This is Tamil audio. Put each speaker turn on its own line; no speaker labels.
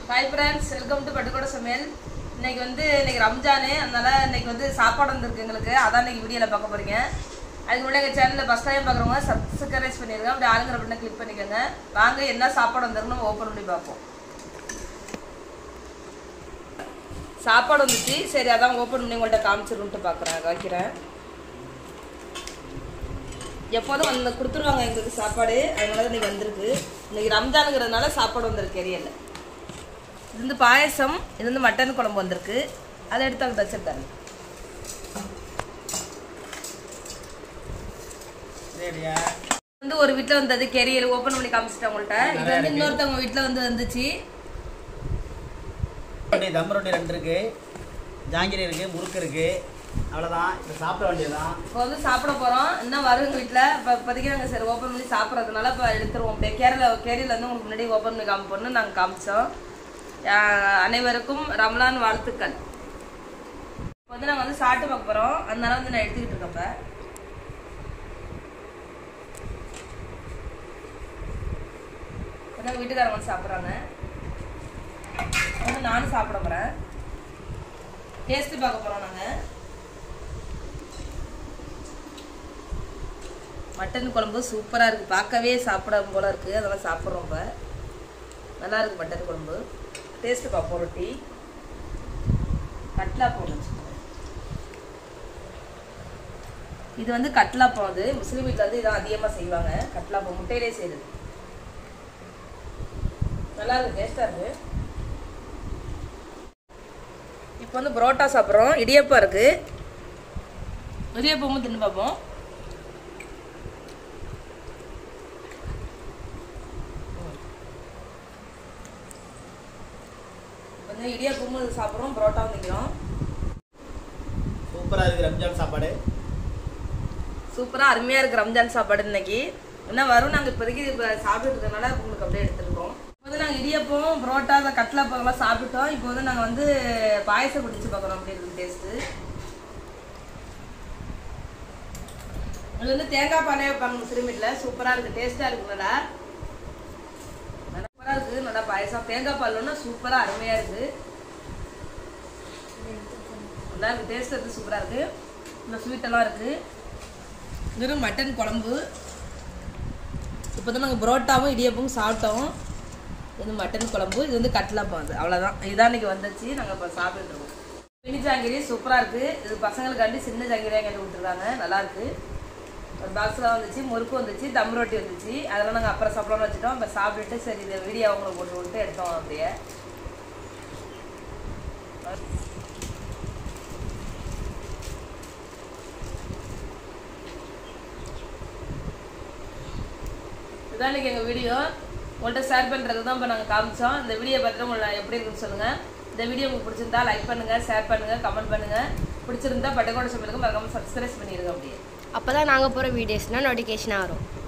hi friends welcome to Pattukottai சமையல் இன்னைக்கு வந்து இன்னைக்கு ரம்ஜானு அதனால இன்னைக்கு வந்து சாப்பாடு வந்திருக்கு எங்களுக்கு அதான் இன்னைக்கு வீடியோவில் பார்க்க போறீங்க அதுக்கு முன்னாடி எங்கள் சேனலில் ஃபஸ்ட் டைம் பார்க்குறவங்க சப்ஸ்கிரைப் பண்ணிருங்க அப்படி ஆளுங்கிற பட்டனை கிளிக் பண்ணிக்கோங்க வாங்க என்ன சாப்பாடு வந்திருக்குன்னு நம்ம ஓப்பன் பண்ணி பார்ப்போம் சாப்பாடு வந்துச்சு சரி அதான் ஓப்பன் பண்ணி உங்கள்கிட்ட காமிச்சிருன்ட்டு பார்க்குறேன் வைக்கிறேன் எப்போதும் வந்து கொடுத்துருவாங்க எங்களுக்கு சாப்பாடு அதனால தான் இன்னைக்கு வந்திருக்கு இன்னைக்கு ரம்ஜானுங்கிறதுனால சாப்பாடு வந்திருக்கு எரியல இது வந்து பாயசம் இது வந்து மட்டன் குழம்பு வந்திருக்கு அதை எடுத்து அங்கே வச்சிருக்காரு
சரியா
வந்து ஒரு வீட்டில் வந்தது கெரியர் ஓப்பன் பண்ணி காமிச்சிட்டேன் உங்கள்கிட்ட இது வந்து இன்னொருத்தவங்க வீட்டில் வந்து வந்துச்சு
ரொட்டி தம் ரொட்டி ரெண்டு இருக்கு ஜாங்கிரி இருக்கு முறுக்கு இருக்கு அவ்வளோதான் இப்போ சாப்பிட வேண்டியதுதான்
இப்போ வந்து சாப்பிட போகிறோம் இன்னும் வருங்க வீட்டில் இப்போ இப்போதைக்கு நாங்கள் சரி ஓப்பன் பண்ணி சாப்பிட்றதுனால இப்போ எடுத்துருவோம் அப்படியே கேரளா கேரியரில் வந்து உங்களுக்கு முன்னாடி ஓப்பன் பண்ணி காமிப்போம்னு நாங்கள் காமிச்சோம் ஆஹ் அனைவருக்கும் ரமலான் வாழ்த்துக்கள் இப்போ வந்து நாங்கள் வந்து சாப்பிட்டு பார்க்க போகிறோம் அதனால வந்து நான் எடுத்துக்கிட்டு இருக்கேன் இப்போ இப்போ வீட்டுக்காரங்க வந்து சாப்பிட்றாங்க வந்து நானும் சாப்பிட போகிறேன் டேஸ்ட்டு பார்க்க போகிறோம் நாங்கள் மட்டன் குழம்பு சூப்பராக இருக்குது பார்க்கவே சாப்பிட போல இருக்குது அதெல்லாம் சாப்பிட்றோம் இப்போ நல்லா இருக்கு மட்டன் குழம்பு டேஸ்ட்டு பார்ப்போம் ரொட்டி கட்லாப்பம் வச்சுக்கோங்க இது வந்து கட்லாப்பம் அது முஸ்லீம் வீட்டில் வந்து இதான் அதிகமாக செய்வாங்க கட்லாப்பம் முட்டையிலே செய்யுது நல்லா இருக்கு டேஸ்ட்டாக இருக்கு இப்போ வந்து புரோட்டா சாப்பிட்றோம் இடியப்பம் இருக்கு இடியப்பமும் தின்னு பார்ப்போம் வந்து இடியாப்பமும் சாப்பிட்றோம் புரோட்டாவும் திங்கிறோம்
சூப்பராக இருக்குது ரம்ஜான் சாப்பாடு
சூப்பராக அருமையாக இருக்குது ரம்ஜான் சாப்பாடு இன்னைக்கு என்ன வரும் நாங்கள் இப்போதைக்கு இப்போ சாப்பிட்டுட்டு இருக்கறனால உங்களுக்கு அப்படியே எடுத்துருக்கோம் இப்போ வந்து நாங்கள் இடியப்பம் புரோட்டா இந்த கட்லாப்பம்லாம் சாப்பிட்டோம் இப்போ வந்து நாங்கள் வந்து பாயசம் குடிச்சு பார்க்குறோம் அப்படி இருக்குது டேஸ்ட்டு இது வந்து தேங்காய் பாலே வைப்பாங்க முஸ்லீம் வீட்டில் சூப்பராக இருக்குது டேஸ்ட்டாக இருக்கு நல்லா சூப்பராக இருக்குது நல்லா பாயசம் தேங்காய் பால்னா சூப்பராக அருமையாக இருக்குது நல்லா இருக்குது டேஸ்ட் வந்து சூப்பராக இருக்குது இந்த ஸ்வீட்டெல்லாம் இருக்குது இது மட்டன் குழம்பு இப்போ தான் நாங்கள் புரோட்டாவும் இடியப்பவும் சாப்பிட்டோம் இது வந்து மட்டன் குழம்பு இது வந்து கட்லாப்பம் அது அவ்வளோதான் இதுதான் இன்னைக்கு வந்துச்சு நாங்கள் இப்போ சாப்பிட்டுட்டு இருக்கோம் மினி ஜாங்கிரி சூப்பராக இருக்குது இது பசங்களுக்காண்டி சின்ன ஜாங்கிரியாக கேட்டு கொடுத்துருக்காங்க நல்லாயிருக்கு ஒரு பாக்ஸில் வந்துச்சு முறுக்கு வந்துச்சு தம் ரொட்டி வந்துச்சு அதெல்லாம் நாங்கள் அப்புறம் சாப்பிடலாம்னு வச்சுட்டோம் இப்போ சாப்பிட்டுட்டு சரி இந்த வீடியோ அவங்களுக்கு போட்டு விட்டு எடுத்தோம் அப்படியே இதுதான் இன்னைக்கு எங்கள் வீடியோ உங்கள்கிட்ட ஷேர் பண்ணுறது தான் இப்போ நாங்கள் காமிச்சோம் இந்த வீடியோ பார்த்துட்டு உங்களை எப்படி இருக்குன்னு சொல்லுங்கள் இந்த வீடியோ உங்களுக்கு பிடிச்சிருந்தா லைக் பண்ணுங்கள் ஷேர் பண்ணுங்கள் கமெண்ட் பண்ணுங்கள் பிடிச்சிருந்தா பட்டுக்கோட சமையலுக்கு மறக்காமல் சப்ஸ்கிரைப் பண்ணிடுங்க அப்படியே
அப்போ தான் நாங்கள் போகிற வீடியோஸ்னால் நோட்டிஃபிகேஷனாக வரும்